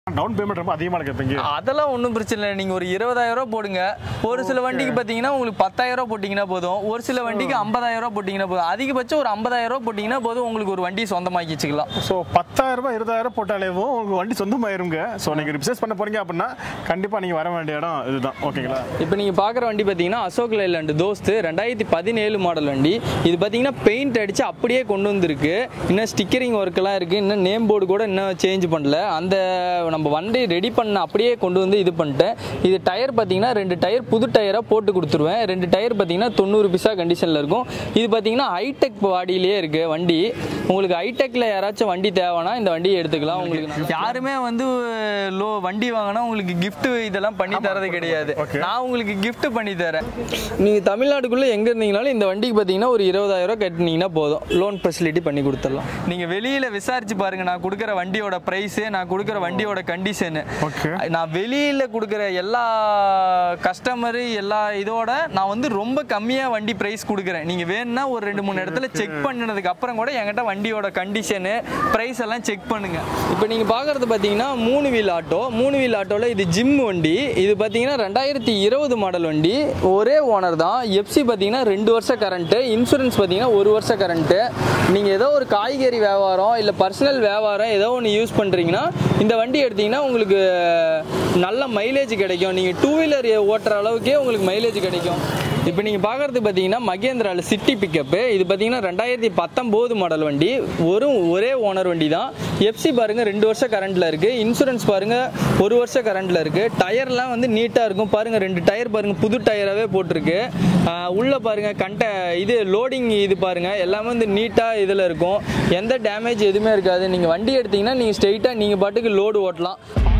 Down payment ரொம்ப அதிகமாக கேட்பீங்க அதெல்லாம் ஒன்றும் பிரச்சனை இல்லை நீங்கள் ஒரு இருபதாயிரம் ரூபா போடுங்க ஒரு சில வண்டிக்கு பார்த்தீங்கன்னா உங்களுக்கு பத்தாயிரம் ரூபா போட்டிங்கன்னா போதும் ஒரு சில வண்டிக்கு ஐம்பதாயிரம் ரூபா போட்டிங்கன்னா போதும் அதிகபட்சம் ஒரு ஐம்பதாயிரம் ரூபா போட்டிங்கன்னா போதும் உங்களுக்கு ஒரு வண்டி சொந்தமாக்கி வச்சுக்கலாம் ஸோ பத்தாயிரம் ரூபாய் இருபதாயிரம் போட்டாலேவும் உங்களுக்கு வண்டி சொந்தமாயிருங்க ஸோ நீங்கள் பிஸ்னஸ் பண்ண போறீங்க அப்படின்னா கண்டிப்பாக நீங்கள் வர வேண்டிய இடம் இதுதான் ஓகேங்களா இப்போ நீங்கள் பார்க்குற வண்டி பார்த்தீங்கன்னா அசோக் லைலாண்டு தோஸ்து ரெண்டாயிரத்தி பதினேழு மாடல் வண்டி இது பார்த்தீங்கன்னா பெயிண்ட் அடித்து அப்படியே கொண்டு வந்திருக்கு இன்னும் ஸ்டிக்கரிங் ஒர்க்கெல்லாம் இருக்குது இன்னும் நேம் போர்டு கூட இன்னும் சேஞ்ச் பண்ணல அந்த நம்ம வண்டி ரெடி பண்ண அப்படியே கொண்டு வந்து இது பண்ணிட்டேன் இது டயர் பார்த்தீங்கன்னா ரெண்டு டயர் புது டயராக போட்டு கொடுத்துருவேன் ரெண்டு டயர் பார்த்தீங்கன்னா தொண்ணூறு பிசா கண்டிஷனில் இருக்கும் இது பார்த்தீங்கன்னா ஹைடெக் பாடியிலே இருக்குது வண்டி உங்களுக்கு ஹைடெக்கில் யாராச்சும் வண்டி தேவைன்னா இந்த வண்டியை எடுத்துக்கலாம் உங்களுக்கு யாருமே வந்து லோ வண்டி வாங்கினா உங்களுக்கு gift இதெல்லாம் பண்ணி தரது கிடையாது Okay. நான் உங்களுக்கு gift பண்ணி தரேன் நீங்கள் தமிழ்நாட்டுக்குள்ளே எங்கே இருந்தீங்கனாலும் இந்த வண்டிக்கு பார்த்தீங்கன்னா ஒரு இருபதாயிரம் ரூபாய் கட்டினீங்கன்னா போதும் லோன் ஃபெசிலிட்டி பண்ணி கொடுத்துடலாம் நீங்கள் வெளியில் விசாரிச்சு பாருங்க நான் கொடுக்குற வண்டியோட ப்ரைஸு நான் கொடுக்குற வண்டியோட கண்டிஷனு Okay. நான் வெளியில் கொடுக்குற எல்லா கஸ்டமரு எல்லா இதோட நான் வந்து ரொம்ப கம்மியாக வண்டி ப்ரைஸ் கொடுக்குறேன் நீங்கள் வேணும்னா ஒரு ரெண்டு மூணு இடத்துல செக் பண்ணினதுக்கு அப்புறம் கூட என்கிட்ட வண்டியோட கண்டிஷனு ப்ரைஸ் எல்லாம் செக் பண்ணுங்க இப்போ நீங்கள் பார்க்குறது பார்த்தீங்கன்னா மூணு வீல் ஆட்டோ மூணு வீல் ஆட்டோவில் இது ஜிம் வண்டி இது பார்த்தீங்கன்னா ரெண்டாயிரத்தி இருபது மாடல் வண்டி ஒரே ஓனர் தான் எஃப்சி பார்த்தீங்கன்னா ரெண்டு வருஷம் கரண்ட்டு இன்சூரன்ஸ் பார்த்தீங்கன்னா ஒரு வருஷம் கரண்ட்டு நீங்கள் ஏதோ ஒரு காய்கறி வியாபாரம் இல்லை பர்சனல் வியாபாரம் ஏதோ ஒன்று யூஸ் பண்ணுறீங்கன்னா இந்த வண்டி எடுத்தீங்கன்னா உங்களுக்கு நல்ல மைலேஜ் கிடைக்கும் நீங்கள் டூ வீலர் ஓட்டுற அளவுக்கே உங்களுக்கு மைலேஜ் கிடைக்கும் இப்போ நீங்கள் பார்க்குறது பார்த்தீங்கன்னா மகேந்திராவில் சிட்டி பிக்கப்பு இது பார்த்தீங்கன்னா ரெண்டாயிரத்தி பத்தொம்போது மாடல் வண்டி ஒரு ஒரே ஓனர் வண்டி தான் எஃப்சி பாருங்கள் ரெண்டு வருஷம் கரண்ட்டில் இருக்குது இன்சூரன்ஸ் பாருங்கள் ஒரு வருஷம் கரண்ட்டில் இருக்குது டயர்லாம் வந்து நீட்டாக இருக்கும் பாருங்கள் ரெண்டு டயர் பாருங்கள் புது டயராகவே போட்டிருக்கு ஆஹ் உள்ள பாருங்கள் கண்ட இது லோடிங் இது பாருங்கள் எல்லாமே வந்து நீட்டாக இதில் இருக்கும் எந்த டேமேஜ் எதுவுமே இருக்காது நீங்கள் வண்டி எடுத்தீங்கன்னா நீங்கள் ஸ்ட்ரெயிட்டாக நீங்கள் பாட்டுக்கு லோடு ஓட்டலாம்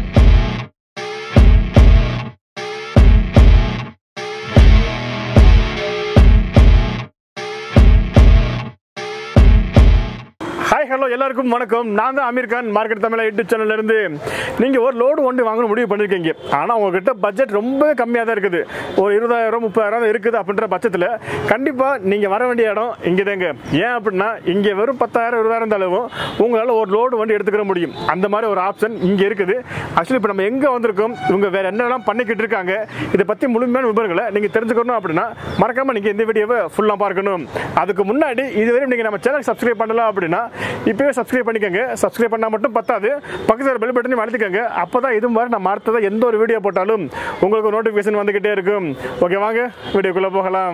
ஹாய் ஹலோ எல்லாருக்கும் வணக்கம் நான் தான் அமீர் கான் மார்க்கெட் தமிழா யூடியூப் சேனல்ல இருந்து நீங்க ஒரு லோடு வண்டி வாங்கணும் முடிவு பண்ணிருக்கீங்க ஆனா உங்ககிட்ட பட்ஜெட் ரொம்ப கம்மியா தான் இருக்குது ஒரு இருபதாயிரம் முப்பதாயிரம் இருக்குது அப்படின்ற பட்சத்துல கண்டிப்பா நீங்க வர வேண்டிய இடம் இங்க தாங்க ஏன் அப்படின்னா இங்க வெறும் பத்தாயிரம் இருபதாயிரம் இருந்தாலும் உங்களால ஒரு லோடு வண்டி எடுத்துக்கிற முடியும் அந்த மாதிரி ஒரு ஆப்ஷன் இங்க இருக்குது ஆக்சுவலி இப்போ நம்ம எங்க வந்திருக்கோம் இவங்க வேற என்னெல்லாம் பண்ணிக்கிட்டு இருக்காங்க இதை பத்தி முழுமையான விவரங்களை நீங்க தெரிஞ்சுக்கணும் அப்படின்னா மறக்காம நீங்க இந்த வீடியோவை ஃபுல்லா பார்க்கணும் அதுக்கு முன்னாடி இதுவரை நீங்க நம்ம சேனல் சப்ஸ்கிரைப் பண்ணல அப்படின்னா இப்பவே சப்ஸ்கிரைப் பண்ணிக்கோங்க சப்ஸ்கிரைப் பண்ணா மட்டும் பத்தாது பக்கத்தில் பெல் பட்டனையும் அழுத்திக்கோங்க அப்பதான் இது மாதிரி நம்ம அடுத்ததா எந்த ஒரு வீடியோ போட்டாலும் உங்களுக்கு நோட்டிஃபிகேஷன் வந்துகிட்டே இருக்கும் ஓகே வாங்க வீடியோக்குள்ள போகலாம்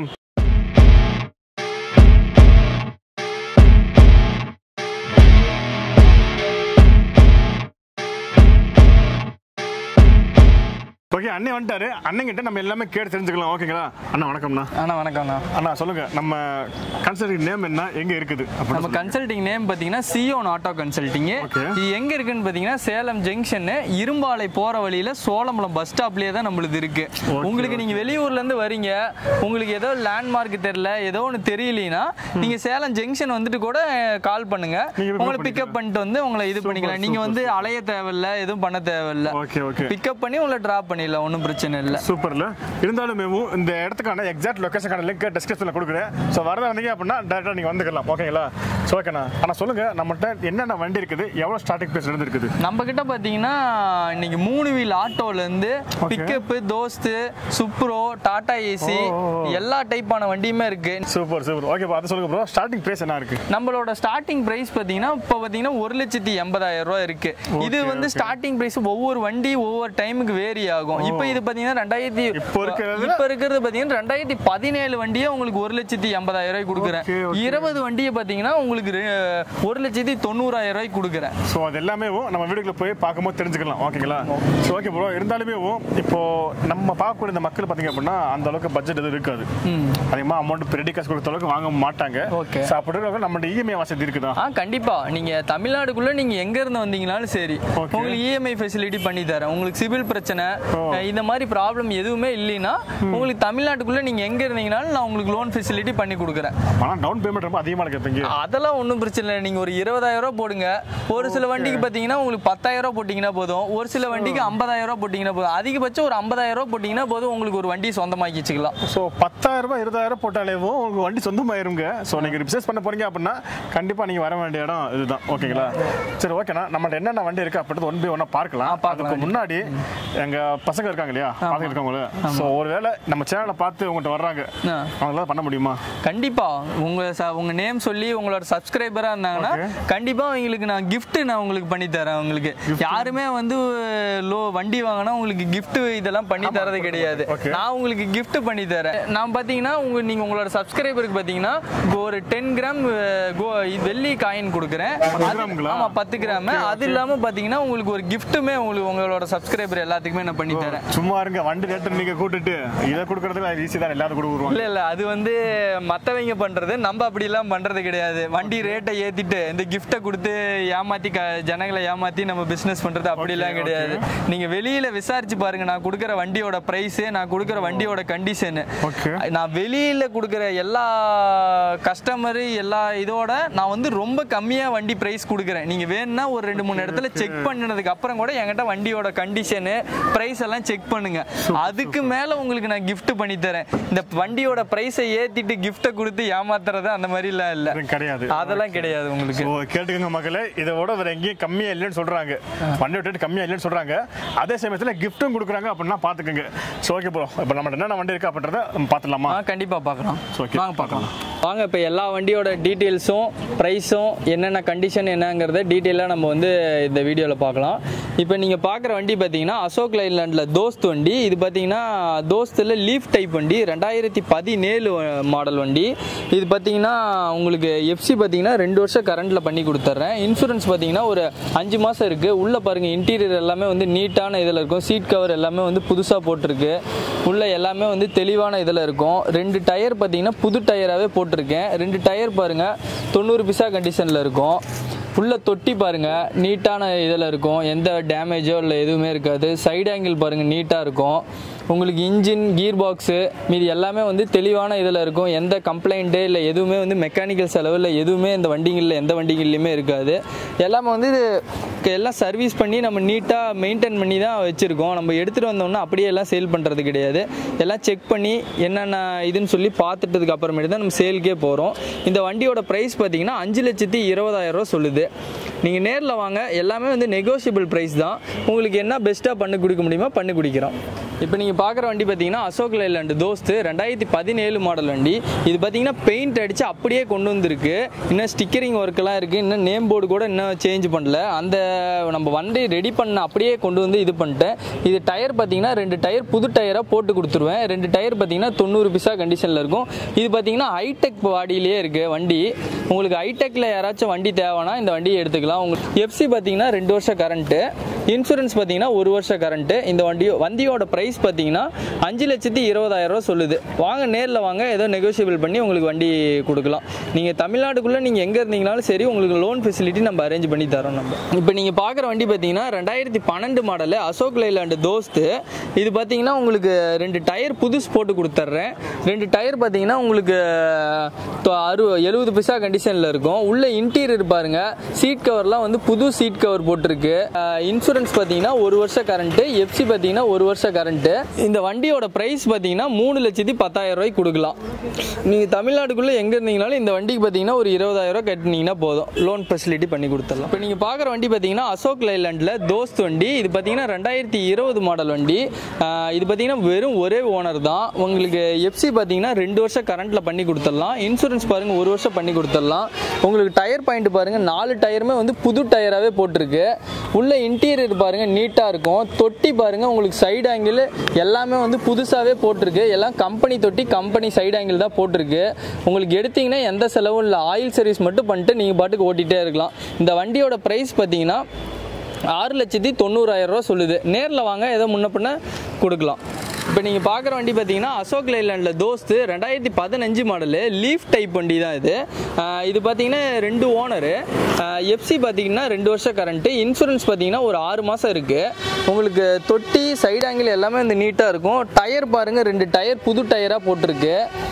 ஓகே அண்ணன் வந்துட்டாரு அண்ணன் கிட்ட நம்ம எல்லாமே கேட்டு தெரிஞ்சுக்கலாம் ஓகேங்களா அண்ணா வணக்கம்ண்ணா அண்ணா வணக்கம்ண்ணா அண்ணா சொல்லுங்க நம்ம கன்சல்டிங் நேம் என்ன எங்க இருக்குது நம்ம அப்படின்னு கன்சல்டிங் நேம் பார்த்தீங்கன்னா சியோன் ஆட்டோ கன்சல்டிங் Okay. இது எங்க இருக்குன்னு பார்த்தீங்கன்னா சேலம் ஜங்ஷன் இரும்பாலை போற வழியில சோழம்பலம் பஸ் ஸ்டாப்லயே தான் நம்மளுது இருக்கு உங்களுக்கு நீங்க வெளியூர்ல இருந்து வரீங்க உங்களுக்கு ஏதோ லேண்ட்மார்க் தெரியல ஏதோ ஒன்று தெரியலனா நீங்க சேலம் ஜங்ஷன் வந்துட்டு கூட கால் பண்ணுங்க நீங்க pick up உங்களை பிக்கப் பண்ணிட்டு வந்து உங்களை இது பண்ணிக்கலாம் நீங்க வந்து அலைய தேவையில்ல எதுவும் பண்ண தேவையில்ல ஓகே ஓகே பிக்கப் பண்ணி உங்களை டிராப் பண்ணிடலாம் ஒன்றும் பிரச்சனை இல்லை சூப்பர்ல இருந்தாலும் மேமும் இந்த இடத்துக்கான எக்ஸாக்ட் லொகேஷனுக்கான லிங்க் டிஸ்கிரிப்ஷனில் கொடுக்குறேன் ஸோ வரதா வந்தீங்க அப்படின்னா டேரெக்டாக நீங்கள் வந்துக்கலாம் ஓகேங்களா ஸோ ஓகேண்ணா ஆனால் சொல்லுங்க நம்மகிட்ட என்னென்ன வண்டி இருக்குது எவ்வளோ ஸ்டார்டிங் ப்ரைஸ் இருந்து இருக்குது நம்ம கிட்ட பாத்தீங்கன்னா இன்னைக்கு மூணு வீல் ஆட்டோல இருந்து pickup Dost Supro Tata ace எல்லா டைப்பான வண்டியுமே இருக்கு சூப்பர் சூப்பர் ஓகே அதை சொல்லுங்க ப்ரோ ஸ்டார்டிங் ப்ரைஸ் என்ன இருக்கு நம்மளோட ஸ்டார்டிங் பிரைஸ் பாத்தீங்கன்னா இப்போ பாத்தீங்கன்னா ஒரு லட்சத்தி எண்பதாயிரம் ரூபாய் இருக்கு இது வந்து ஸ்டார்டிங் பிரைஸ் ஒவ்வொரு வண்டி ஒவ்வொரு டைமுக்கு வேரி ஆகும் இப்போ இது பாத்தீங்கன்னா ரெண்டாயிரத்தி இப்போ இருக்கிறதுல- இப்போ இருக்கிறது பாத்தீங்கன்னா ரெண்டாயிரத்தி பதினேழு வண்டியே உங்களுக்கு ஒரு லட்சத்தி எண்பதாயிரம் ரூபாய் கொடுக்குறேன் Okay, okay. இருபது வண்டியை பாத்தீங்கன்னா உங்களுக்கு ரெ- ஒரு லட்சத்தி தொண்ணூறாயிரம் ரூபாய் கொடுக்குறேன் ஸோ அது எல்லாமே நம்ம வீடுக்குள்ள போய் பார்க்கும்போது தெரிஞ்சுக்கலாம் ஓகேங்களா ஸோ ஓகே ப்ரோ இருந்தாலுமே இப்போ நம்ம பார்க்கக்கூடிய இந்த மக்கள் பார்த்தீங்க அப்படின்னா அந்த அளவுக்கு பட்ஜெட் எதுவும் இருக்காது அதிகமாக அமௌண்ட் ரெடி காசு கொடுத்த அளவுக்கு வாங்க மாட்டாங்க Okay. ஸோ அப்படி இருக்கிறவங்க நம்மளோட இஎம்ஐ வசதி இருக்குதா ஆ கண்டிப்பா நீங்க தமிழ்நாடுக்குள்ள நீங்க எங்க இருந்து வந்தீங்கனாலும் சரி Okay. உங்களுக்கு இஎம்ஐ ஃபெசிலிட்டி பண்ணி தரேன் உங்களுக்கு சிவில் பிரச்சனை அஹ் இந்த மாதிரி ப்ராப்ளம் எதுவுமே இல்லைன்னா உங்களுக்கு தமிழ்நாட்டுக்குள்ள நீங்க எங்க இருந்தீங்கனாலும் நான் உங்களுக்கு லோன் ஃபெசிலிட்டி பண்ணி கொடுக்குறேன் ஆனால் டவுன் பேமெண்ட் ரொம்ப அதிகமாக இருக்கு தம்பி அதெல்லாம் ஒன்றும் பிரச்சனை இல்லை நீங்கள் ஒரு இருபதாயிரம் ரூபா போடுங்க ஒரு சில வண்டிக்கு பார்த்தீங்கன்னா உங்களுக்கு பத்தாயிரம் ரூபா போட்டிங்கன்னா போதும் ஒரு சில வண்டிக்கு ஐம்பதாயிரம் ரூபா போட்டிங்கன்னா போதும் அதிகபட்சம் ஒரு ஐம்பதாயிரம் ரூபா போட்டிங்கன்னா போதும் உங்களுக்கு ஒரு வண்டி சொந்தமாக்கி வச்சுக்கலாம் ஸோ பத்தாயிரம் ரூபாய் இருபதாயிரம் போட்டாலேவும் உங்களுக்கு வண்டி சொந்தமாயிருங்க ஸோ நீங்கள் பிஸ்னஸ் பண்ண போறீங்க அப்படின்னா கண்டிப்பாக நீங்கள் வர வேண்டிய இடம் இதுதான் ஓகேங்களா சரி ஓகேண்ணா நம்மள்ட்ட என்னென்ன வண்டி இருக்கு அப்படின்றது ஒன் பை ஒன்றா பார்க்கலாம் ஆ, பார்க்கலாம். அதுக்கு முன்னாடி எங்கள் பசங்க இருக்காங்க இல்லையா பசங்க இருக்காங்களே ஸோ ஒருவேளை நம்ம சேனலை பார்த்து உங்கள்கிட்ட வர்றாங்க ஆ. அவங்களால பண்ண முடியுமா கண்டிப்பா உங்க ச- உங்க நேம் சொல்லி உங்களோட சப்ஸ்கிரைபரா இருந்தாங்கன்னா Okay. கண்டிப்பா உங்களுக்கு நான் gift நான் உங்களுக்கு பண்ணி தரேன் உங்களுக்கு யாருமே வந்து லோ வண்டி வாங்கினா உங்களுக்கு gift இதெல்லாம் பண்ணி தரது கிடையாது Okay. நான் உங்களுக்கு gift பண்ணி தரேன் நான் பாத்தீங்கன்னா உங்க நீங்க உங்களோட சப்ஸ்கிரைபருக்கு பாத்தீங்கன்னா ஒரு டென் கிராம் கோ வெள்ளி காயின் கொடுக்குறேன் அது- கிராமுங்களா? ஆமா பத்து கிராம் அது இல்லாம பாத்தீங்கன்னா உங்களுக்கு ஒரு கிஃப்ட்டுமே உங்களுக்கு உங்களோட சப்ஸ்கிரைபர் எல்லாத்துக்குமே நான் பண்ணி தரேன் சும்மா இருங்க வண்டி ரேட்டு நீங்கள் கூட்டிட்டு இதை கொடுக்குறதுல ஈஸி தான் எல்லாரும் கொடுக்குருவாங்க இல்ல இல்ல அது வந்து மத்தவங்க பண்றது நம்ம அப்படிலாம் பண்றது கிடையாது வண்டி ரேட்டை ஏத்திட்டு இந்த கிஃப்ட்டை கொடுத்து ஏமாத்தி க- ஜனங்களை ஏமாத்தி நம்ம பிசினஸ் பண்றது அப்படிலாம் Okay, கிடையாது நீங்க வெளியில விசாரிச்சு பாருங்க நான் கொடுக்குற வண்டியோட பிரைஸ் நான் கொடுக்குற வண்டியோட கண்டிஷன் Okay. நான் வெளியில கொடுக்குற எல்லா கஸ்டமரு எல்லா இதோட நான் வந்து ரொம்ப கம்மியா வண்டி பிரைஸ் கொடுக்குறேன் நீங்க வேணும்னா ஒரு ரெண்டு மூணு இடத்துல செக் பண்ணினதுக்கு அப்புறம் கூட என்கிட்ட வண்டியோட கண்டிஷனு பிரைஸ் எல்லாம் செக் பண்ணுங்க அதுக்கு மேல உங்களுக்கு நான் gift பண்ணி தரேன் இந்த வண்டியோட பிரைஸை ஏத்திட்டு கிஃப்ட்டை கொடுத்து ஏமாத்துறது அந்த மாதிரிலாம் இல்ல இது கிடையாது அதெல்லாம் கிடையாது உங்களுக்கு ஸோ கேட்டுக்கோங்க மக்களே இதை விட வேற எங்கேயும் கம்மியா இல்லைன்னு சொல்றாங்க வண்டி விட்டு கம்மியா இல்லைன்னு சொல்றாங்க அதே சமயத்துல கிஃப்ட்டும் கொடுக்குறாங்க அப்படின்னா பாத்துக்கோங்க ஸோ ஓகே ப்ரோ இப்போ நம்ம என்னென்ன வண்டி இருக்கு அப்படின்றத நம்ம பார்த்துலாமா ஆ கண்டிப்பா பார்க்கலாம் Okay, வாங்க பார்க்கலாம் வாங்க இப்போ எல்லா வண்டியோட டீட்டெயில்ஸும் ப்ரைஸும் என்னென்ன கண்டிஷன் என்னங்கிறத டீட்டெயிலாக நம்ம வந்து இந்த வீடியோவில் பார்க்கலாம் இப்போ நீங்கள் பார்க்குற வண்டி பார்த்தீங்கன்னா அசோக் லைலாண்டில் தோஸ்த் வண்டி இது பார்த்தீங்கன்னா தோஸ்தில் லீஃப் டைப் வண்டி ரெண்டாயிரத்தி பதினேழு மாடல் வண்டி இது பார்த்தீங்கன்னா உங்களுக்கு எஃப்சி பார்த்தீங்கன்னா ரெண்டு வருஷம் கரண்ட்டில் பண்ணி கொடுத்துட்றேன் இன்சூரன்ஸ் பார்த்தீங்கன்னா ஒரு அஞ்சு மாதம் இருக்குது உள்ளே பாருங்கள் இன்டீரியர் எல்லாமே வந்து நீட்டான இதில் இருக்கும் சீட் கவர் எல்லாமே வந்து புதுசாக போட்டிருக்கு உள்ள எல்லாமே வந்து தெளிவான இதில் இருக்கும் ரெண்டு டயர் பார்த்தீங்கன்னா புது டயராகவே போட்டிருக்கேன் ரெண்டு டயர் பாருங்கள் தொண்ணூறு பிசா கண்டிஷனில் இருக்கும் உள்ள தொட்டி பாருங்க நீட்டான இதில் இருக்கும் எந்த டேமேஜோ இல்லை எதுவுமே இருக்காது சைடு ஆங்கிள் பாருங்க நீட்டாக இருக்கும் உங்களுக்கு இன்ஜின் கீர் பாக்ஸு மீதி எல்லாமே வந்து தெளிவான இதில் இருக்கும் எந்த கம்ப்ளைண்ட்டு இல்லை எதுவுமே வந்து மெக்கானிக்கல் செலவு இல்லை எதுவுமே இந்த வண்டிகளில் எந்த வண்டிகள்லையுமே இருக்காது எல்லாமே வந்து இது எல்லாம் சர்வீஸ் பண்ணி நம்ம நீட்டாக மெயின்டைன் பண்ணி தான் வச்சுருக்கோம் நம்ம எடுத்துகிட்டு வந்தோம்னா அப்படியே எல்லாம் சேல் பண்ணுறது கிடையாது எல்லாம் செக் பண்ணி என்னென்ன இதுன்னு சொல்லி பார்த்துட்டதுக்கு அப்புறமேட்டு தான் நம்ம சேலுக்கே போகிறோம் இந்த வண்டியோட ப்ரைஸ் பார்த்தீங்கன்னா அஞ்சு லட்சத்தி இருபதாயிரம் ரூபா சொல்லுது நீங்கள் நேரில் வாங்க எல்லாமே வந்து நெகோஷியபிள் ப்ரைஸ் தான் உங்களுக்கு என்ன பெஸ்ட்டாக பண்ணி கொடுக்க முடியுமோ பண்ணி கொடுக்குறோம் இப்போ நீங்கள் பார்க்குற வண்டி பார்த்தீங்கன்னா அசோக் லைலாண்டு தோஸ்து ரெண்டாயிரத்தி பதினேழு மாடல் வண்டி இது பார்த்தீங்கன்னா பெயிண்ட் அடித்து அப்படியே கொண்டு வந்திருக்கு இன்னும் ஸ்டிக்கரிங் ஒர்க்கெல்லாம் இருக்குது இன்னும் நேம் போர்டு கூட இன்னும் சேஞ்ச் பண்ணல அந்த நம்ம வண்டி ரெடி பண்ண அப்படியே கொண்டு வந்து இது பண்ணிட்டேன் இது டயர் பார்த்தீங்கன்னா ரெண்டு டயர் புது டயராக போட்டு கொடுத்துருவேன் ரெண்டு டயர் பார்த்தீங்கன்னா தொண்ணூறு பிசா கண்டிஷனில் இருக்கும் இது பார்த்தீங்கன்னா ஹைடெக் பாடியிலேயே இருக்குது வண்டி உங்களுக்கு ஹைடெக்கில் யாராச்சும் வண்டி தேவைன்னா இந்த வண்டியை எடுத்துக்கலாம் உங்களுக்கு எஃப்சி பார்த்தீங்கன்னா ரெண்டு வருஷம் கரண்ட்டு இன்சூரன்ஸ் பார்த்தீங்கன்னா ஒரு வருஷம் கரண்ட்டு இந்த வண்டி வண்டியோட ப்ரைஸ் பார்த்தீங்கன்னா அஞ்சு லட்சத்தி இருபதாயிரம் ரூபா சொல்லுது வாங்க நேரில் வாங்க ஏதோ நெகோஷியபிள் பண்ணி உங்களுக்கு வண்டி கொடுக்கலாம் நீங்கள் தமிழ்நாட்டுக்குள்ளே நீங்கள் எங்கே இருந்தீங்கனாலும் சரி உங்களுக்கு லோன் ஃபெசிலிட்டி நம்ம அரேஞ்ச் பண்ணி தரோம் நம்ம இப்போ நீங்கள் பார்க்குற வண்டி பார்த்தீங்கன்னா ரெண்டாயிரத்தி பன்னெண்டு மாடலு அசோக் லைலாண்டு தோஸ்து இது பார்த்தீங்கன்னா உங்களுக்கு ரெண்டு டயர் புதுசு போட்டு கொடுத்துட்றேன் ரெண்டு டயர் பார்த்தீங்கன்னா உங்களுக்கு தொ- அறு எழுபது பிசா கண்டிஷனில் இருக்கும் உள்ள இன்டீரியர் பாருங்க சீட் கவர்லாம் வந்து புது சீட் கவர் போட்டிருக்கு இன்சூரன்ஸ் பார்த்தீங்கன்னா ஒரு வருஷம் கரண்ட்டு எஃப்சி பார்த்தீங்கன்னா ஒரு வருஷம் கரண்ட்டு இந்த வண்டியோட ப்ரைஸ் பார்த்தீங்கன்னா மூணு லட்சத்தி பத்தாயிரம் ரூபாய்க்கு கொடுக்கலாம் நீங்கள் தமிழ்நாட்டுக்குள்ளே எங்கே இருந்தீங்கனாலும் இந்த வண்டிக்கு பார்த்தீங்கன்னா ஒரு இருபதாயிரம் ரூபாய் கட்டினீங்கன்னா போதும் லோன் ஃபெசிலிட்டி பண்ணி கொடுத்துடலாம் இப்போ நீங்கள் பார்க்குற வண்டி பார்த்தீங்கன்னா அசோக் லைலாண்டில் தோஸ்த் வண்டி இது பார்த்தீங்கன்னா ரெண்டாயிரத்தி இருபது மாடல் வண்டி ஆஹ் இது பார்த்தீங்கன்னா வெறும் ஒரே ஓனர் தான் உங்களுக்கு எஃப்சி பார்த்தீங்கன்னா ரெண்டு வருஷம் கரண்ட்டில் பண்ணி கொடுத்துடலாம் இன்சூரன்ஸ் பாருங்க ஒரு வருஷம் பண்ணி கொடுத்துடலாம் உங்களுக்கு டயர் பாயிண்ட் பாருங்க நாலு டயருமே வந்து புது டயராகவே போட்டிருக்கு உள்ள இன்டீரியர் பாருங்க நீட்டாக இருக்கும் தொட்டி பாருங்க உங்களுக்கு சைடு ஆங்கிள் எல்லாமே வந்து புதுசாகவே போட்டிருக்கு எல்லாம் கம்பெனி தொட்டி கம்பெனி சைடு ஆங்கிள் தான் போட்டிருக்கு உங்களுக்கு எடுத்தீங்கன்னா எந்த செலவும் இல்லை ஆயில் சர்வீஸ் மட்டும் பண்ணிட்டு நீங்கள் பாட்டுக்கு ஓட்டிகிட்டே இருக்கலாம் இந்த வண்டியோட ப்ரைஸ் பார்த்தீங்கன்னா ஆறு லட்சத்தி தொண்ணூறாயிரம் ரூபா சொல்லுது நேரில் வாங்க ஏதோ முன்ன பின்ன கொடுக்கலாம் இப்போ நீங்கள் பார்க்குற வண்டி பார்த்தீங்கன்னா அசோக் லைலாண்டில் தோஸ்து ரெண்டாயிரத்தி பதினஞ்சு மாடலு லீஃப் டைப் வண்டி தான் இது ஆஹ் இது பார்த்தீங்கன்னா ரெண்டு ஓனரு எஃப்சி பார்த்தீங்கன்னா ரெண்டு வருஷம் கரண்ட்டு இன்சூரன்ஸ் பார்த்தீங்கன்னா ஒரு ஆறு மாதம் இருக்குது உங்களுக்கு தொட்டி சைடு ஆங்கிள் எல்லாமே வந்து நீட்டாக இருக்கும் டயர் பாருங்கள் ரெண்டு டயர் புது டயராக போட்டிருக்கு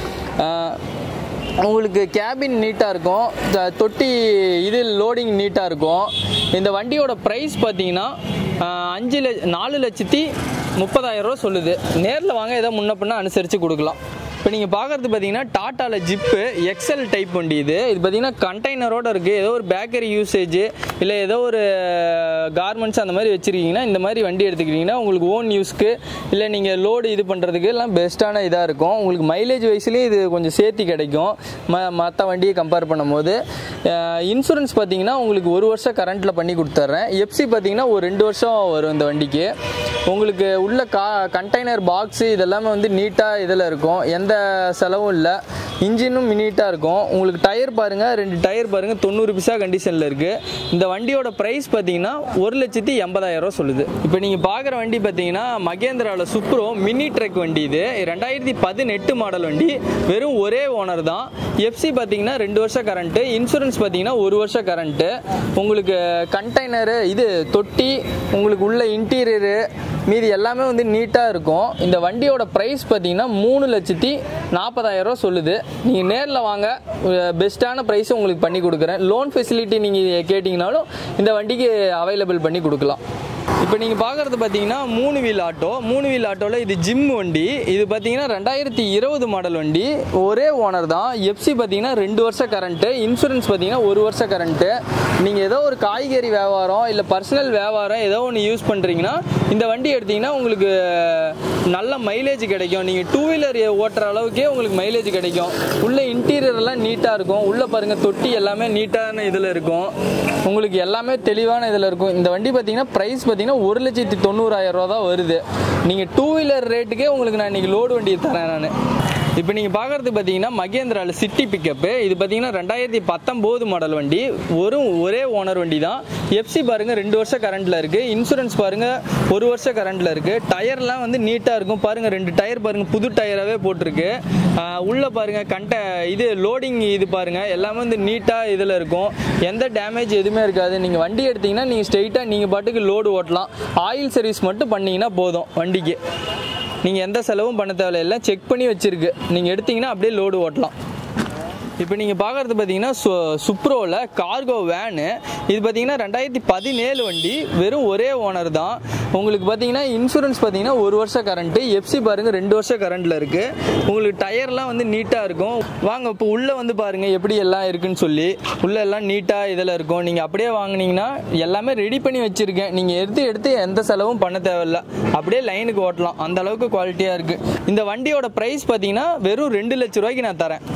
ஆஹ் உங்களுக்கு கேபின் நீட்டாக இருக்கும் த- தொட்டி இது லோடிங் நீட்டாக இருக்கும் இந்த வண்டியோட ப்ரைஸ் பார்த்தீங்கன்னா ஆஹ் அஞ்சு லட்ச நாலு லட்சத்தி முப்பதாயிரம் ரூபா சொல்லுது நேரில் வாங்க ஏதோ முன்ன பின்ன அனுசரித்து கொடுக்கலாம் இப்போ நீங்கள் பார்க்குறது பார்த்தீங்கன்னா டாட்டாவில் ஜிப்பு எக்ஸல் டைப் வண்டி இது இது பார்த்தீங்கன்னா கண்டெய்னரோட இருக்குது ஏதோ ஒரு பேக்கரி யூசேஜ் இல்லை ஏதோ ஒரு கார்மெண்ட்ஸ் அந்த மாதிரி வச்சுருக்கீங்கன்னா இந்த மாதிரி வண்டி எடுத்துக்கிட்டிங்கன்னா உங்களுக்கு ஓன் யூஸ்க்கு இல்லை நீங்கள் லோடு இது பண்ணுறதுக்கு எல்லாம் பெஸ்ட்டான இதாக இருக்கும் உங்களுக்கு மைலேஜ் வயசுலேயும் இது கொஞ்சம் சேர்த்து கிடைக்கும் ம மற்ற வண்டியை கம்பேர் பண்ணும்போது இன்சூரன்ஸ் பார்த்தீங்கன்னா உங்களுக்கு ஒரு வருஷம் கரண்ட்டில் பண்ணி கொடுத்துட்றேன் எஃப்சி பார்த்தீங்கன்னா ஒரு ரெண்டு வருஷம் வரும் இந்த வண்டிக்கு உங்களுக்கு உள்ள கா கண்டெய்னர் பாக்ஸு இதெல்லாமே வந்து நீட்டாக இதில் இருக்கும் எந்த செலவும் இல்லை இன்ஜினும் நீட்டாக இருக்கும் உங்களுக்கு டயர் பாருங்கள் ரெண்டு டயர் பாருங்கள் தொண்ணூறு பிசா கண்டிஷனில் இருக்குது இந்த வண்டியோட ப்ரைஸ் பார்த்தீங்கன்னா ஒரு லட்சத்தி எண்பதாயிரம் ரூபா சொல்லுது இப்போ நீங்கள் பார்க்குற வண்டி பார்த்தீங்கன்னா மகேந்திராவில் சுப்ரோ மினி ட்ரக் வண்டி இது ரெண்டாயிரத்தி பதினெட்டு மாடல் வண்டி வெறும் ஒரே ஓனர் தான் எஃப்சி பார்த்தீங்கன்னா ரெண்டு வருஷம் கரண்ட்டு இன்சூரன்ஸ் பார்த்தீங்கன்னா ஒரு வருஷம் கரண்ட்டு உங்களுக்கு கண்டெய்னரு இது தொட்டி உங்களுக்கு உள்ள இன்டீரியரு மீதி எல்லாமே வந்து நீட்டாக இருக்கும் இந்த வண்டியோட ப்ரைஸ் பார்த்தீங்கன்னா மூணு லட்சத்தி நாற்பதாயிரம் ரூபா சொல்லுது நீங்கள் நேரில் வாங்க பெஸ்ட்டான ப்ரைஸ் உங்களுக்கு பண்ணி கொடுக்குறேன் லோன் ஃபெசிலிட்டி நீங்கள் கேட்டிங்கனாலும் இந்த வண்டிக்கு அவைலபிள் பண்ணி கொடுக்கலாம் இப்போ நீங்கள் பார்க்குறது பார்த்தீங்கன்னா மூணு வீல் ஆட்டோ மூணு வீல் ஆட்டோவில் இது ஜிம் வண்டி இது பார்த்தீங்கன்னா ரெண்டாயிரத்தி இருபது மாடல் வண்டி ஒரே ஓனர் தான் எஃப்சி பார்த்தீங்கன்னா ரெண்டு வருஷம் கரண்ட்டு இன்சூரன்ஸ் பார்த்தீங்கன்னா ஒரு வருஷம் கரண்ட்டு நீங்கள் ஏதோ ஒரு காய்கறி வியாபாரம் இல்லை பர்சனல் வியாபாரம் ஏதோ ஒன்று யூஸ் பண்ணுறீங்கன்னா இந்த வண்டி எடுத்தீங்கன்னா உங்களுக்கு நல்ல மைலேஜ் கிடைக்கும் நீங்கள் டூ வீலர் ஓட்டுற அளவுக்கே உங்களுக்கு மைலேஜ் கிடைக்கும் உள்ள இன்டீரியர் எல்லாம் நீட்டாக இருக்கும் உள்ளே பாருங்கள் தொட்டி எல்லாமே நீட்டான இதில் இருக்கும் உங்களுக்கு எல்லாமே தெளிவான இதில் இருக்கும் இந்த வண்டி பார்த்தீங்கன்னா ப்ரைஸ் பார்த்தீங்கன்னா ஒரு லட்சத்தி தொண்ணூறாயிரம் ரூபா தான் வருது நீங்கள் டூ வீலர் ரேட்டுக்கே உங்களுக்கு நான் இன்னைக்கு லோடு வண்டியை தரேன் நான் இப்போ நீங்கள் பார்க்குறது பார்த்தீங்கன்னா மகேந்திராவில் சிட்டி பிக்கப்பு இது பார்த்தீங்கன்னா ரெண்டாயிரத்தி பத்தொம்போது மாடல் வண்டி ஒரு ஒரே ஓனர் வண்டி தான் எஃப்சி பாருங்கள் ரெண்டு வருஷம் கரண்ட்டில் இருக்குது இன்சூரன்ஸ் பாருங்கள் ஒரு வருஷம் கரண்ட்டில் இருக்குது டயர்லாம் வந்து நீட்டாக இருக்கும் பாருங்கள் ரெண்டு டயர் பாருங்கள் புது டயராகவே போட்டிருக்கு ஆஹ் உள்ள பாருங்கள் கண்ட இது லோடிங் இது பாருங்கள் எல்லாமே வந்து நீட்டாக இதில் இருக்கும் எந்த டேமேஜ் எதுவுமே இருக்காது நீங்கள் வண்டி எடுத்தீங்கன்னா நீங்கள் ஸ்ட்ரெயிட்டாக நீங்கள் பாட்டுக்கு லோடு ஓட்டலாம் ஆயில் சர்வீஸ் மட்டும் பண்ணீங்கன்னா போதும் வண்டிக்கு நீங்கள் எந்த செலவும் பண்ண தேவையில்லை செக் பண்ணி வச்சிருக்கு நீங்கள் எடுத்தீங்கன்னா அப்படியே லோடு ஓட்டலாம் இப்போ நீங்கள் பார்க்குறது பார்த்தீங்கன்னா சு சுப்ரோவில் கார்கோ வேனு இது பார்த்தீங்கன்னா ரெண்டாயிரத்தி பதினேழு வண்டி வெறும் ஒரே ஓனர் தான் உங்களுக்கு பார்த்தீங்கன்னா இன்சூரன்ஸ் பார்த்தீங்கன்னா ஒரு வருஷம் கரண்ட்டு எஃப்சி பாருங்கள் ரெண்டு வருஷம் கரண்ட்டில் இருக்குது உங்களுக்கு டயர்லாம் வந்து நீட்டாக இருக்கும் வாங்க இப்போ உள்ளே வந்து பாருங்கள் எப்படி எல்லாம் இருக்குன்னு சொல்லி உள்ளே எல்லாம் நீட்டாக இதில் இருக்கும் நீங்கள் அப்படியே வாங்குனீங்கன்னா எல்லாமே ரெடி பண்ணி வச்சுருக்கேன் நீங்கள் எடுத்து எடுத்து எந்த செலவும் பண்ண தேவையில்ல அப்படியே லைனுக்கு ஓட்டலாம் அந்த அளவுக்கு குவாலிட்டியாக இருக்குது இந்த வண்டியோட ப்ரைஸ் பார்த்தீங்கன்னா வெறும் ரெண்டு லட்ச ரூபாய்க்கு நான் தரேன்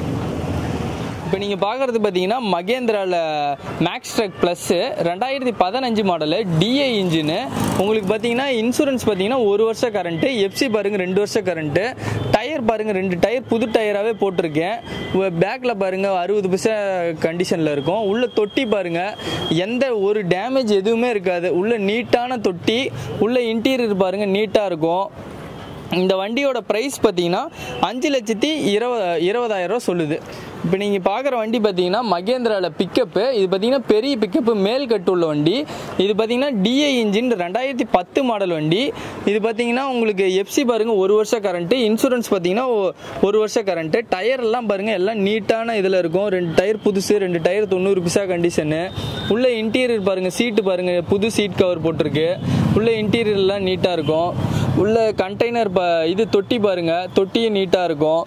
இப்போ நீங்கள் பார்க்குறது பார்த்தீங்கன்னா மகேந்திராவில் மேக்ஸ் ட்ரக் ப்ளஸ்ஸு ரெண்டாயிரத்தி பதினஞ்சு மாடலு டிஏ இன்ஜினு உங்களுக்கு பார்த்தீங்கன்னா இன்சூரன்ஸ் பார்த்தீங்கன்னா ஒரு வருஷம் கரண்ட்டு எஃப்சி பாருங்கள் ரெண்டு வருஷம் கரண்ட்டு டயர் பாருங்கள் ரெண்டு டயர் புது டயராகவே போட்டிருக்கேன் பேக்கில் பாருங்கள் அறுபது பைசா கண்டிஷனில் இருக்கும் உள்ள தொட்டி பாருங்கள் எந்த ஒரு டேமேஜ் எதுவுமே இருக்காது உள்ள நீட்டான தொட்டி உள்ள இன்டீரியர் பாருங்கள் நீட்டாக இருக்கும் இந்த வண்டியோட ப்ரைஸ் பார்த்தீங்கன்னா அஞ்சு லட்சத்தி இருவ இருபதாயிரம் ரூபா சொல்லுது இப்போ நீங்கள் பார்க்குற வண்டி பார்த்தீங்கன்னா மகேந்திராவில் பிக்கப்பு இது பார்த்தீங்கன்னா பெரிய பிக்கப்பு மேல் கட்டு உள்ள வண்டி இது பார்த்தீங்கன்னா டிஏ இன்ஜின் ரெண்டாயிரத்தி பத்து மாடல் வண்டி இது பார்த்தீங்கன்னா உங்களுக்கு எஃப்சி பாருங்கள் ஒரு வருஷம் கரண்ட்டு இன்சூரன்ஸ் பார்த்தீங்கன்னா ஒ- ஒரு வருஷம் கரண்ட்டு டயர் எல்லாம் பாருங்கள் எல்லாம் நீட்டான இதில் இருக்கும் ரெண்டு டயர் புதுசு ரெண்டு டயர் தொண்ணூறு பிசா கண்டிஷனு உள்ள இன்டீரியர் பாருங்கள் சீட்டு பாருங்கள் புது சீட் கவர் போட்டிருக்கு உள்ள இன்டீரியர்லாம் நீட்டாக இருக்கும் உள்ள கண்டெய்னர் ப இது தொட்டி பாருங்க தொட்டியும் நீட்டாக இருக்கும்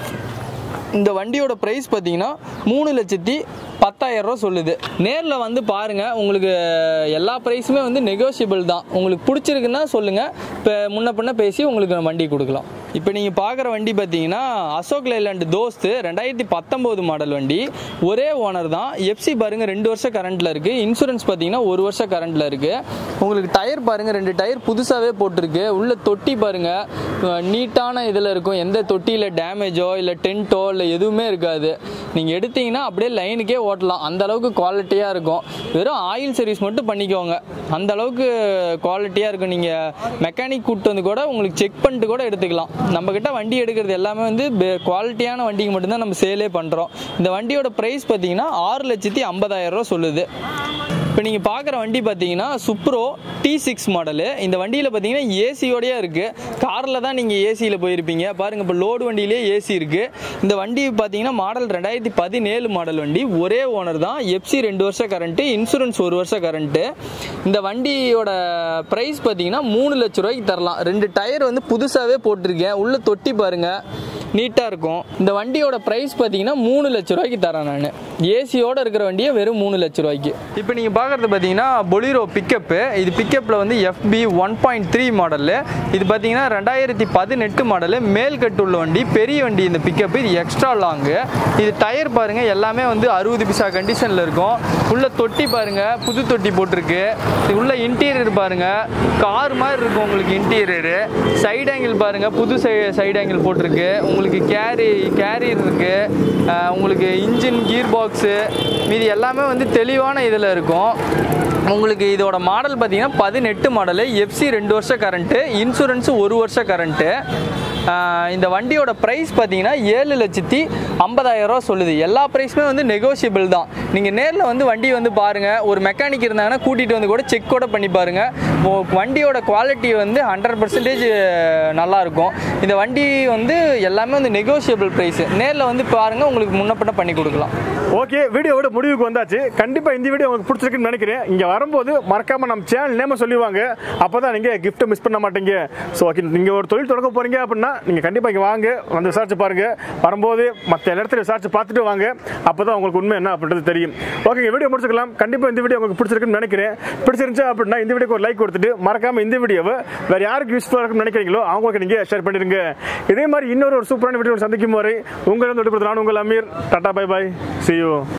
இந்த வண்டியோட ப்ரைஸ் பார்த்தீங்கன்னா மூணு லட்சத்தி பத்தாயிரம் ரூபா சொல்லுது நேரில் வந்து பாருங்க உங்களுக்கு எல்லா ப்ரைஸுமே வந்து நெகோஷியபிள் தான் உங்களுக்கு பிடிச்சிருக்குன்னா சொல்லுங்க இப்போ முன்ன பின்ன பேசி உங்களுக்கு நான் வண்டி கொடுக்கலாம் இப்போ நீங்கள் பார்க்குற வண்டி பார்த்தீங்கன்னா அசோக் லைலாண்ட் தோஸ்து ரெண்டாயிரத்தி பத்தொம்போது மாடல் வண்டி ஒரே ஓனர் தான் எஃப்சி பாருங்க ரெண்டு வருஷம் கரண்ட்டில் இருக்குது இன்சூரன்ஸ் பார்த்தீங்கன்னா ஒரு வருஷம் கரண்ட்டில் இருக்குது உங்களுக்கு டயர் பாருங்க ரெண்டு டயர் புதுசாகவே போட்டிருக்கு உள்ள தொட்டி பாருங்க அஹ் நீட்டான இதில் இருக்கும் எந்த தொட்டியில் டேமேஜோ இல்லை டென்ட்டோ இல்லை எதுவுமே இருக்காது நீங்கள் எடுத்தீங்கன்னா அப்படியே லைனுக்கே ஓட்டலாம் அந்த அளவுக்கு குவாலிட்டியாக இருக்கும் வெறும் ஆயில் சர்வீஸ் மட்டும் பண்ணிக்கோங்க அந்த அளவுக்கு குவாலிட்டியாக இருக்கும் நீங்கள் மெக்கானிக் கூப்பிட்டு வந்து கூட உங்களுக்கு செக் பண்ணிட்டு கூட எடுத்துக்கலாம் நம்ம கிட்ட வண்டி எடுக்கிறது எல்லாமே வந்து குவாலிட்டியான வண்டிக்கு மட்டும்தான் நம்ம சேலே பண்ணுறோம் இந்த வண்டியோட ப்ரைஸ் பார்த்தீங்கன்னா ஆறு லட்சத்தி ஐம்பதாயிரம் ரூபா சொல்லுது இப்போ நீங்கள் பார்க்குற வண்டி பார்த்தீங்கன்னா சுப்ரோ டி சிக்ஸ் மாடலு இந்த வண்டியில் பார்த்தீங்கன்னா ஏசியோடய இருக்குது காரில் தான் நீங்கள் ஏசியில் போயிருப்பீங்க பாருங்கள் இப்போ லோடு வண்டியிலே ஏசி இருக்குது இந்த வண்டி பார்த்தீங்கன்னா மாடல் ரெண்டாயிரத்தி பதினேழு மாடல் வண்டி ஒரே ஓனர் தான் எஃப்சி ரெண்டு வருஷம் கரண்ட்டு இன்சூரன்ஸ் ஒரு வருஷம் கரண்ட்டு இந்த வண்டியோட ப்ரைஸ் பார்த்தீங்கன்னா மூணு லட்ச ரூபாய்க்கு தரலாம் ரெண்டு டயர் வந்து புதுசாகவே போட்டிருக்கேன் உள்ள தொட்டி பாருங்கள் நீட்டாக இருக்கும் இந்த வண்டியோட ப்ரைஸ் பார்த்தீங்கன்னா மூணு லட்ச ரூபாய்க்கு தரேன் நான் ஏசியோட இருக்கிற வண்டியை வெறும் மூணு லட்ச ரூபாய்க்கு இப்போ நீங்கள் பார்க்குறது பார்த்தீங்கன்னா பொலிரோ பிக்கப்பு இது பிக்கப்பில் வந்து எஃபி ஒன் பாயிண்ட் த்ரீ மாடலு இது பார்த்தீங்கன்னா ரெண்டாயிரத்தி பதினெட்டு மாடலு மேல் கட்டு உள்ள வண்டி பெரிய வண்டி இந்த பிக்கப்பு இது எக்ஸ்ட்ரா லாங்கு இது டயர் பாருங்கள் எல்லாமே வந்து அறுபது பிசா கண்டிஷனில் இருக்கும் உள்ள தொட்டி பாருங்கள் புது தொட்டி போட்டிருக்கு இது உள்ள இன்டீரியர் பாருங்கள் கார் மாதிரி இருக்கும் உங்களுக்கு இன்டீரியரு சைடு ஆங்கிள் பாருங்கள் புது சை சைடு ஆங்கிள் போட்டிருக்கு உங்களுக்கு கேரி கேரியர் இருக்குது உங்களுக்கு இன்ஜின் கீர் பாக்ஸு மீதி எல்லாமே வந்து தெளிவான இதில் இருக்கும் உங்களுக்கு இதோட மாடல் பார்த்தீங்கன்னா பதினெட்டு மாடலு எஃப்சி ரெண்டு வருஷம் கரண்ட்டு இன்சூரன்ஸு ஒரு வருஷம் கரண்ட்டு இந்த வண்டியோட ப்ரைஸ் பார்த்தீங்கன்னா ஏழு லட்சத்தி ஐம்பதாயிரம் ரூபா சொல்லுது எல்லா ப்ரைஸுமே வந்து நெகோஷியபிள் தான் நீங்கள் நேரில் வந்து வண்டி வந்து பாருங்கள் ஒரு மெக்கானிக் இருந்தாங்கன்னா கூட்டிகிட்டு வந்து கூட செக் கூட பண்ணி பாருங்கள் உ- வண்டியோட குவாலிட்டி வந்து ஹண்ட்ரட் பர்சன்டேஜ் நல்லாயிருக்கும் இந்த வண்டி வந்து எல்லாமே வந்து நெகோஷியபிள் ப்ரைஸு நேரில் வந்து பாருங்கள் உங்களுக்கு முன்னப்பட்ட பண்ணி கொடுக்கலாம் ஓகே வீடியோவோட முடிவுக்கு வந்தாச்சு கண்டிப்பா இந்த வீடியோ உங்களுக்கு பிடிச்சிருக்குன்னு நினைக்கிறேன் இங்க வரும்போது மறக்காம நம்ம சேனல் நேம சொல்லிவாங்க அப்பதான் நீங்க gift மிஸ் பண்ண மாட்டீங்க ஸோ ஓகே நீங்க ஒரு தொழில் தொடங்க போறீங்க அப்படின்னா நீங்க கண்டிப்பா இங்க வாங்க வந்து விசாரிச்சு பாருங்க வரும்போது மற்ற எல்லா இடத்துல விசாரிச்சு பார்த்துட்டு வாங்க அப்பதான் உங்களுக்கு உண்மை என்ன அப்படின்றது தெரியும் ஓகே வீடியோ முடிச்சுக்கலாம் கண்டிப்பா இந்த வீடியோ உங்களுக்கு பிடிச்சிருக்குன்னு நினைக்கிறேன் பிடிச்சிருந்துச்சு அப்படின்னா இந்த வீடியோக்கு ஒரு லைக் கொடுத்துட்டு மறக்காம இந்த வீடியோவை வேற யாருக்கு யூஸ்ஃபுல்லாக இருக்கும்னு நினைக்கிறீங்களோ அவங்களுக்கு நீங்க ஷேர் பண்ணிடுங்க இதே மாதிரி இன்னொரு ஒரு சூப்பரான வீடியோ சந்திக்கும் வரை உங்களிடம் தொடுப்படுத்த நான் உங்கள் Aamir tata bye bye see you